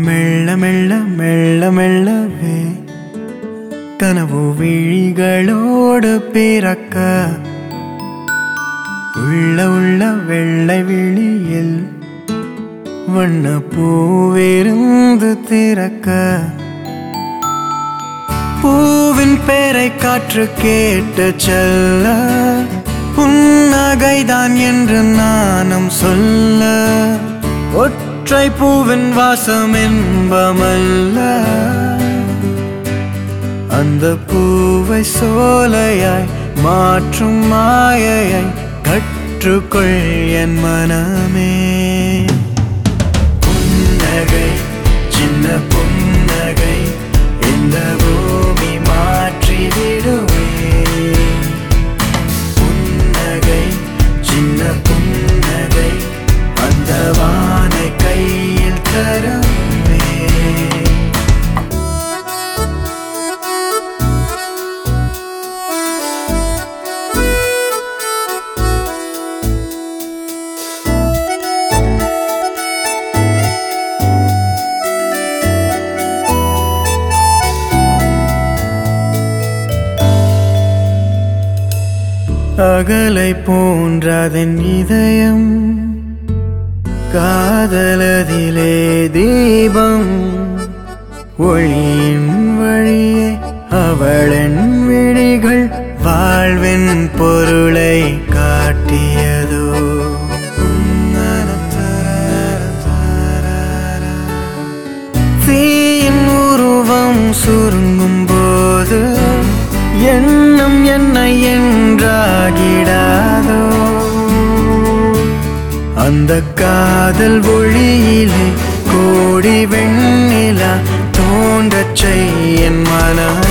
மெல்ல மெல்ல மெல்ல மெல்லவே கனவு விழிகளோடு பிறக்க உள்ள உள்ள வெள்ளை விழியில் வண்ண பூவிருந்து திறக்க பூவின் பேரை காற்று கேட்டு செல்ல புன்னகைதான் என்று நானும் சொல்ல ஒற்றை பூவின் வாசம் என்பமல்ல அந்த பூவை சோலையாய் மாற்றும் மாயையை கற்றுக்கொள் என் மனமே புன்னகை சின்ன புன்னகை இந்த பூமி மாற்றி விடுவே புன்னகை சின்ன புன்னகை அந்த வானை கையில் தரவே அகலை போன்றதன் இதயம் காதலதிலே தீபம் ஒளியின் வழியே அவளின் விழிகள் வாழ்வின் பொருளை காட்டியதோ தீயின் உருவம் சுருங்கும் போது எண்ணம் என்ன என்றாகிடாதோ அந்த காதல் ஒளியிலே கோடி வெண்ணிலா தோன்றச் செய்ய என் மனம்